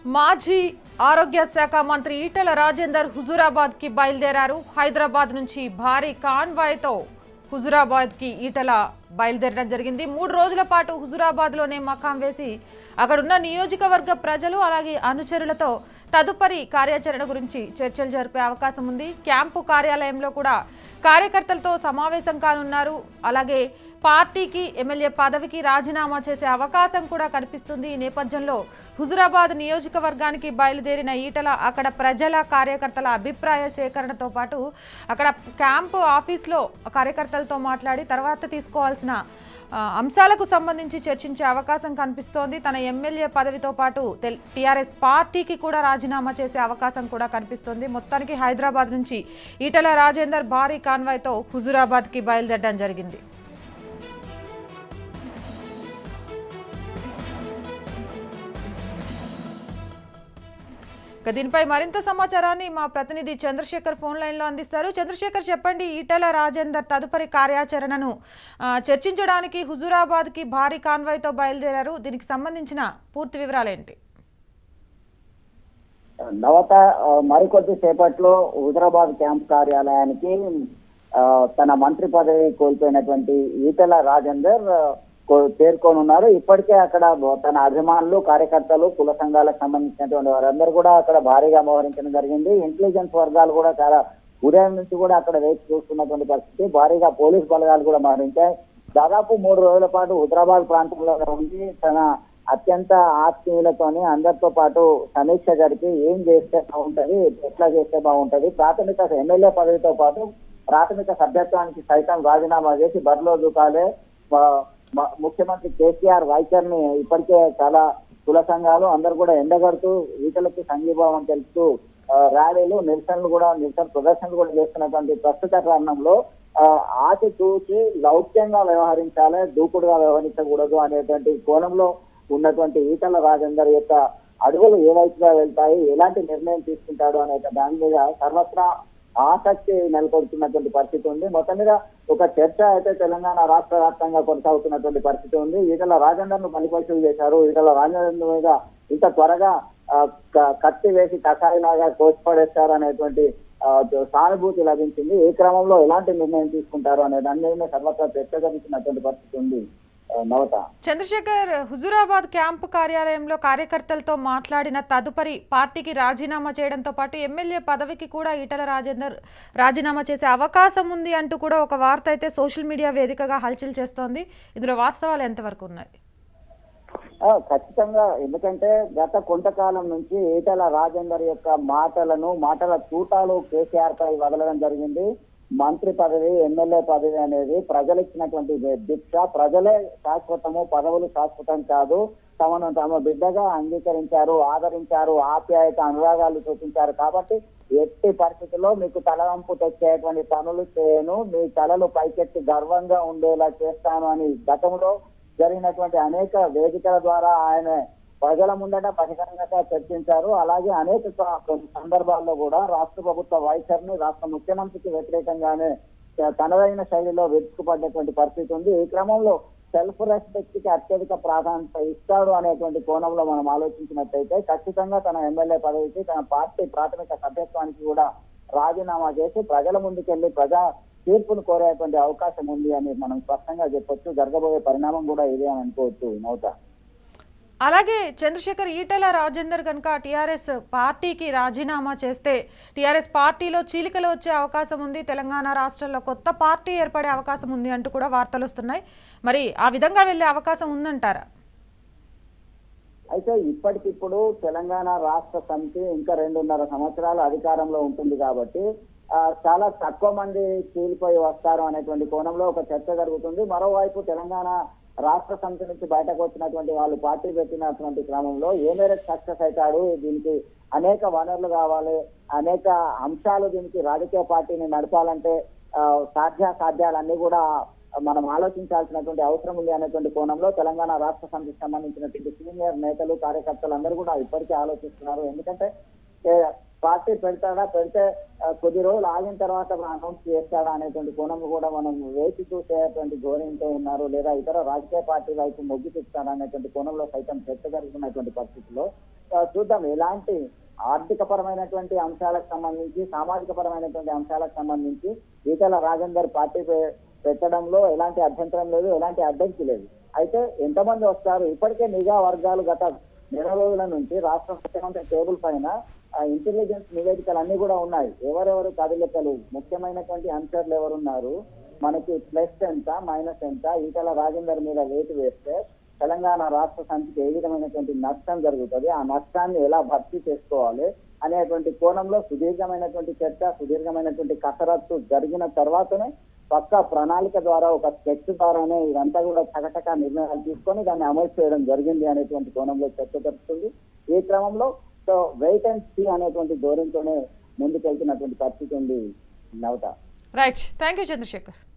మాజీ ఆరోగ్య శాఖ మంత్రి ఈటల రాజేందర్ హుజూరాబాద్ కి బయలుదేరారు హైదరాబాద్ నుంచి భారీ కాన్వాయ్తో హుజూరాబాద్ కి ఈటల బయలుదేరడం జరిగింది మూడు రోజుల పాటు హుజూరాబాద్ లోనే మకాం వేసి అక్కడున్న నియోజకవర్గ ప్రజలు అలాగే అనుచరులతో తదుపరి కార్యాచరణ గురించి చర్చలు జరిపే అవకాశం ఉంది క్యాంపు కార్యాలయంలో కూడా కార్యకర్తలతో సమావేశం కానున్నారు అలాగే పార్టీకి ఎమ్మెల్యే పదవికి రాజీనామా చేసే అవకాశం కూడా కనిపిస్తుంది ఈ నేపథ్యంలో హుజురాబాద్ నియోజకవర్గానికి బయలుదేరిన ఈటల అక్కడ ప్రజల కార్యకర్తల అభిప్రాయ సేకరణతో పాటు అక్కడ క్యాంపు ఆఫీస్లో కార్యకర్తలతో మాట్లాడి తర్వాత తీసుకోవాల్సిన ఆ, అంశాలకు సంబంధించి చర్చించే అవకాశం కనిపిస్తోంది తన ఎమ్మెల్యే పదవితో పాటు టీఆర్ఎస్ పార్టీకి కూడా రాజీనామా చేసే అవకాశం కూడా కనిపిస్తోంది మొత్తానికి హైదరాబాద్ నుంచి ఈటల రాజేందర్ భారీ కాన్వాయ్తో హుజురాబాద్కి బయలుదేరడం జరిగింది ఇక దీనిపై మరింత సమాచారాన్ని మా ప్రతినిధి చంద్రశేఖర్ ఫోన్ లైన్లో అందిస్తారు చంద్రశేఖర్ చెప్పండి ఈటల రాజేందర్ తదుపరి కార్యాచరణను ఆ, చర్చించడానికి హుజూరాబాద్కి భారీ కాన్వాయ్తో బయలుదేరారు దీనికి సంబంధించిన పూర్తి వివరాలేంటి నవత ఆ, మరికొద్ది సేపట్లో హుజరాబాద్ క్యాంప్ కార్యాలయానికి ఆ, తన మంత్రి పదవి కోల్పోయినటువంటి ఈటల రాజేందర్ ఆ, కో- చేరుకోనున్నారు ఇప్పటికే అక్కడ బ- తన అభిమానులు కార్యకర్తలు కుల సంఘాలకు సంబంధించినటువంటి వారందరూ కూడా అక్కడ భారీగా మోహరించడం జరిగింది ఇంటెలిజెన్స్ వర్గాలు కూడా చాలా ఉదయం నుంచి కూడా అక్కడ వేచి చూస్తున్నటువంటి పరిస్థితి భారీగా పోలీస్ బలగాలు కూడా మోహరించాయి దాదాపు మూడు రోజుల పాటు హుజరాబాద్ ప్రాంతంలో ఉండి తన అత్యంత ఆత్మీయులతోని అందరితో పాటు సమీక్ష జరిపి ఏం చేస్తే బాగుంటది ఎట్లా చేస్తే బాగుంటది ప్రాథమిక ఎమ్మెల్యే పదవితో పాటు ప్రాథమిక సభ్యత్వానికి సైతం రాజీనామా చేసి బరిలో దూకాలే మ- మ- ముఖ్యమంత్రి కేసీఆర్ వైఖరిని ఇప్పటికే చాలా కుల సంఘాలు అందరు కూడా ఎండగడుతూ ఈటలకి సంఘీభావం తెలుపుతూ ఆ, ర్యాలీలు నిరసనలు కూడా నిరసన ప్రదర్శనలు కూడా చేస్తున్నటువంటి ప్రస్తుత తరుణంలో ఆ, ఆచి చూసి లౌక్యంగా వ్యవహరించాలి దూకుడుగా వ్యవహరించకూడదు అనేటువంటి కోణంలో ఉన్నటువంటి ఈటల రాజేందర్ యొక్క అడుగులు ఏ వైపుగా వెళ్తాయి ఎలాంటి నిర్ణయం తీసుకుంటాడు అనే దాని మీద సర్వత్రా ఆసక్తి నెలకొల్పుతున్నటువంటి పరిస్థితి ఉంది మొత్తం మీద ఒక చర్చ అయితే తెలంగాణ రాష్ట్ర వ్యాప్తంగా కొనసాగుతున్నటువంటి పరిస్థితి ఉంది ఈటల రాజేందర్ ను బలిపశువు చేశారు ఈటల రాజేందర్ మీద ఇంత త్వరగా ఆ, క- కత్తి వేసి కషాయిలాగా కోసిపడేస్తారు అనేటువంటి ఆ, సానుభూతి లభించింది ఏ క్రమంలో ఎలాంటి నిర్ణయం తీసుకుంటారు అనే దాని మీద సర్వత్రా చర్చ జరుగుతున్నటువంటి పరిస్థితి ఉంది ఆ, నవత చంద్రశేఖర్ హుజూరాబాద్ క్యాంపు కార్యాలయంలో కార్యకర్తలతో మాట్లాడిన తదుపరి పార్టీకి రాజీనామా చేయడంతో పాటు ఎమ్మెల్యే పదవికి కూడా ఈటల రాజేందర్ రాజీనామా చేసే అవకాశం ఉంది అంటూ కూడా ఒక వార్త అయితే సోషల్ మీడియా వేదికగా హల్చల్ చేస్తోంది ఇందులో వాస్తవాలు ఎంతవరకు ఉన్నాయి ఆ, ఖచ్చితంగా ఎందుకంటే గత కొంతకాలం నుంచి ఈటల రాజేందర్ యొక్క మాటలను మాటల తూటాలు కేసీఆర్ పై వదలడం జరిగింది మంత్రి పదవి ఎమ్మెల్యే పదవి అనేది ప్రజలు ఇచ్చినటువంటి దీక్ష ప్రజలే శాశ్వతము పదవులు శాశ్వతం కాదు తమను తమ బిడ్డగా అంగీకరించారు ఆదరించారు ఆప్యాయత అనురాగాలు చూపించారు కాబట్టి ఎట్టి పరిస్థితుల్లో మీకు తలవంపు తెచ్చేటువంటి పనులు చేయను మీ తలలు పైకెత్తి గర్వంగా ఉండేలా చేస్తాను అని గతంలో జరిగినటువంటి అనేక వేదికల ద్వారా ఆయన ప్రజల ముందట బహిరంగంగా చర్చించారు అలాగే అనేక స- కొన్ని సందర్భాల్లో కూడా రాష్ట్ర ప్రభుత్వ వైఖరిని రాష్ట్ర ముఖ్యమంత్రికి వ్యతిరేకంగానే త- తనదైన శైలిలో వెతుకుపడ్డటువంటి పరిస్థితి ఉంది ఈ క్రమంలో సెల్ఫ్ రెస్పెక్ట్ కి అత్యధిక ప్రాధాన్యత ఇస్తాడు అనేటువంటి కోణంలో మనం ఆలోచించినట్టయితే ఖచ్చితంగా తన ఎమ్మెల్యే పదవికి తన పార్టీ ప్రాథమిక సభ్యత్వానికి కూడా రాజీనామా చేసి ప్రజల ముందుకెళ్లి ప్రజా తీర్పును కోరేటువంటి అవకాశం ఉంది అని మనం స్పష్టంగా చెప్పొచ్చు జరగబోయే పరిణామం కూడా ఇదే అని అనుకోవచ్చు నౌత అలాగే చంద్రశేఖర్ ఈటల రాజేందర్ కనుక టీఆర్ఎస్ పార్టీకి రాజీనామా చేస్తే టీఆర్ఎస్ పార్టీలో చీలికలు వచ్చే అవకాశం ఉంది తెలంగాణ రాష్ట్రంలో కొత్త పార్టీ ఏర్పడే అవకాశం ఉంది అంటూ కూడా వార్తలు వస్తున్నాయి మరి ఆ విధంగా వెళ్ళే అవకాశం ఉందంటారా అయితే ఇప్పటికిప్పుడు తెలంగాణ రాష్ట్ర సమితి ఇంకా రెండున్నర సంవత్సరాలు అధికారంలో ఉంటుంది కాబట్టి ఆ, చాలా తక్కువ మంది చీలిపోయి వస్తారు అనేటువంటి కోణంలో ఒక చర్చ జరుగుతుంది మరోవైపు తెలంగాణ రాష్ట్ర సమితి నుంచి బయటకు వచ్చినటువంటి వాళ్ళు పార్టీ పెట్టినటువంటి క్రమంలో ఏ మేరకు సక్సెస్ అవుతాడు దీనికి అనేక వనరులు కావాలి అనేక అంశాలు దీనికి రాజకీయ పార్టీని నడపాలంటే ఆ, సాధ్యాసాధ్యాలన్నీ కూడా మనం ఆలోచించాల్సినటువంటి అవసరం ఉంది అనేటువంటి కోణంలో తెలంగాణ రాష్ట్ర సమితికి సంబంధించినటువంటి సీనియర్ నేతలు కార్యకర్తలు అందరూ కూడా ఇప్పటికే ఆలోచిస్తున్నారు ఎందుకంటే ఏ, పార్టీ పెడతాడా పెడితే ఆ, కొద్ది రోజులు ఆగిన తర్వాత అనౌన్స్ చేస్తాడా అనేటువంటి కోణం కూడా మనం వేచి చూసేటువంటి ధోరణితో ఉన్నారు లేదా ఇతర రాజకీయ పార్టీ వైపు మొగ్గు చూపుతారా అనేటువంటి కోణంలో సైతం చర్చ జరుగుతున్నటువంటి పరిస్థితిలో ఆ, చూద్దాం ఎలాంటి ఆర్థిక పరమైనటువంటి అంశాలకు సంబంధించి సామాజిక పరమైనటువంటి అంశాలకు సంబంధించి ఈటల రాజేందర్ పార్టీ పె- పెట్టడంలో ఎలాంటి అభ్యంతరం లేదు ఎలాంటి అడ్డంకి లేదు అయితే ఎంతమంది వస్తారు ఇప్పటికే నిఘా వర్గాలు గత నెల రోజుల నుంచి రాష్ట్ర ముఖ్యమంత్రి టేబుల్ పైన ఇంటెలిజెన్స్ నివేదికలు అన్ని కూడా ఉన్నాయి ఎవరెవరు కదలికలు ముఖ్యమైనటువంటి ఆన్సర్లు ఎవరున్నారు మనకి ప్లస్ ఎంత మైనస్ ఎంత ఈటల రాజేందర్ మీద వేటు వేస్తే తెలంగాణ రాష్ట్ర సమితికి ఏ విధమైనటువంటి నష్టం జరుగుతుంది ఆ నష్టాన్ని ఎలా భర్తీ చేసుకోవాలి అనేటువంటి కోణంలో సుదీర్ఘమైనటువంటి చర్చ సుదీర్ఘమైనటువంటి కసరత్తు జరిగిన తర్వాతనే పక్క ప్రణాళిక ద్వారా ఒక స్కెచ్ ద్వారానే ఇదంతా కూడా చకచక నిర్ణయాలు తీసుకొని దాన్ని అమలు చేయడం జరిగింది అనేటువంటి కోణంలో చర్చ జరుగుతుంది ఈ క్రమంలో సో వెయిట్ అండ్ సీ అనేటువంటి ధోరణితోనే ముందుకెళ్తున్నటువంటి పరిస్థితి ఉంది Navata right thank you Chandrasekhar